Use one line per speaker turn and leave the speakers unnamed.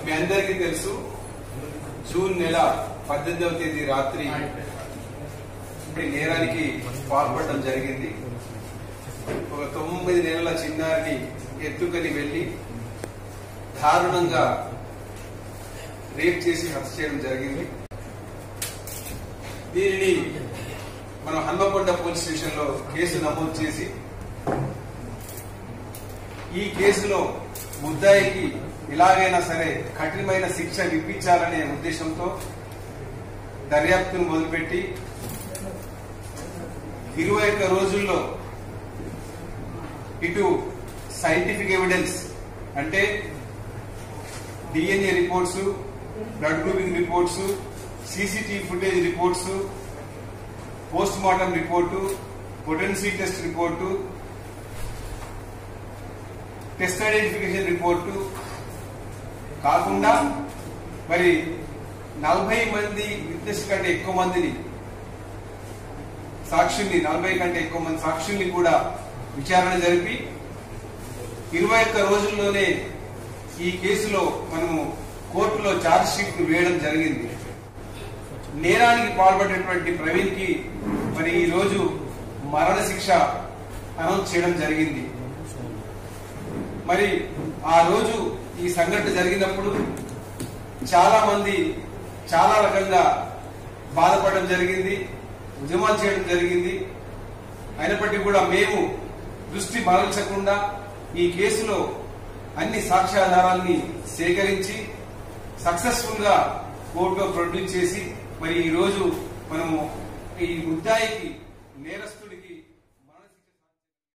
మీ అందరికీ తెలుసు జూన్ నెల పద్దెనిమిదవ తేదీ రాత్రి ఈ నేరానికి పాల్పడడం జరిగింది ఒక తొమ్మిది నెలల చిన్నారిని ఎత్తుకొని వెళ్లి దారుణంగా రేప్ చేసి హత్య చేయడం జరిగింది దీనిని మనం హన్మకొండ పోలీస్ స్టేషన్ లో కేసు నమోదు చేసి ఈ కేసులో ముద్దాయికి ఎలాగైనా సరే కఠినమైన శిక్ష విప్పించాలనే ఉద్దేశంతో దర్యాప్తును మొదలుపెట్టి ఇరవై ఒక్క రోజుల్లో ఇటు సైంటిఫిక్ ఎవిడెన్స్ అంటే DNA reports blood grouping reports CCTV footage reports post mortem report potency test report test identification report కాకుండా మరి నలభై మంది విట్నెస్ కంటే ఎక్కువ మందిని సాక్షుల్ని నలభై కంటే ఎక్కువ మంది సాక్షుల్ని కూడా విచారణ జరిపి ఇరవై ఒక్క రోజుల్లోనే ఈ కేసులో మనము కోర్టులో ఛార్జ్ షీట్ వేయడం జరిగింది నేరానికి పాల్పడినటువంటి ప్రవీణ్ కి మరి ఈ రోజు మరణ శిక్ష అనౌన్స్ చేయడం జరిగింది మరి ఆ రోజు ఈ సంఘటన జరిగినప్పుడు చాలా మంది చాలా రకంగా బాధపడడం జరిగింది ఉద్యమాలు చేయడం జరిగింది అయినప్పటికీ కూడా మేము దృష్టి మరల్చకుండా ఈ కేసులో అన్ని సాక్ష్యాధారాల్ని సేకరించి సక్సెస్ఫుల్ గా కోర్టులో ప్రొడ్యూస్ చేసి మరి ఈ రోజు మనము ఈ ముద్దాయికి నేరస్తు